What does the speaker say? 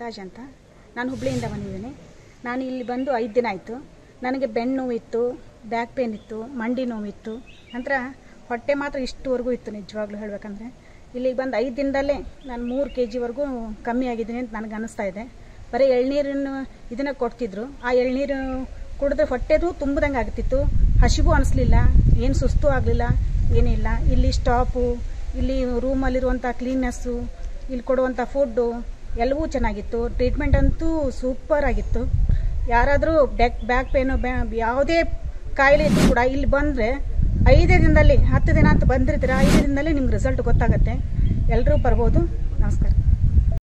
ಮುಮ್ತಾಜ್ ಅಂತ ನಾನು ಹುಬ್ಳಿಯಿಂದ ಬಂದಿದ್ದೀನಿ ನಾನು ಇಲ್ಲಿ ಬಂದು ಐದು ದಿನ ಆಯಿತು ನನಗೆ ಬೆನ್ನು ನೋವಿತ್ತು ಬ್ಯಾಕ್ ಪೇನ್ ಇತ್ತು ಮಂಡಿ ನೋವಿತ್ತು ನಂತರ ಹೊಟ್ಟೆ ಮಾತ್ರ ಇಷ್ಟುವರೆಗೂ ಇತ್ತು ನಿಜವಾಗ್ಲೂ ಹೇಳಬೇಕಂದ್ರೆ ಇಲ್ಲಿಗೆ ಬಂದು ಐದು ದಿನದಲ್ಲೇ ನಾನು ಮೂರು ಕೆ ಜಿವರೆಗೂ ಕಮ್ಮಿ ಆಗಿದ್ದೀನಿ ಅಂತ ನನಗೆ ಅನ್ನಿಸ್ತಾ ಇದೆ ಬರೀ ಎಳ್ನೀರನ್ನು ಇದನ್ನು ಕೊಡ್ತಿದ್ರು ಆ ಎಳ್ನೀರು ಕುಡಿದ್ರೆ ಹೊಟ್ಟೆದು ತುಂಬದಂಗೆ ಆಗ್ತಿತ್ತು ಹಸಿವು ಅನಿಸ್ಲಿಲ್ಲ ಏನು ಸುಸ್ತು ಆಗಲಿಲ್ಲ ಏನಿಲ್ಲ ಇಲ್ಲಿ ಸ್ಟಾಪು ಇಲ್ಲಿ ರೂಮಲ್ಲಿರುವಂಥ ಕ್ಲೀನ್ನೆಸ್ಸು ಇಲ್ಲಿ ಕೊಡುವಂಥ ಫುಡ್ಡು ಎಲ್ಲವೂ ಚೆನ್ನಾಗಿತ್ತು ಟ್ರೀಟ್ಮೆಂಟ್ ಅಂತೂ ಸೂಪರ್ ಆಗಿತ್ತು ಯಾರಾದರೂ ಬ್ಯಾಕ್ ಬ್ಯಾಕ್ ಪೇನು ಬ್ಯಾ ಯಾವುದೇ ಕಾಯಿಲೆ ಇದ್ದರೂ ಕೂಡ ಇಲ್ಲಿ ಬಂದರೆ ಐದೇ ದಿನದಲ್ಲಿ ಹತ್ತು ದಿನ ಅಂತ ಬಂದಿರ್ತೀರ ಐದೇ ದಿನದಲ್ಲಿ ನಿಮ್ಗೆ ರಿಸಲ್ಟ್ ಗೊತ್ತಾಗುತ್ತೆ ಎಲ್ಲರೂ ಬರ್ಬೋದು ನಮಸ್ಕಾರ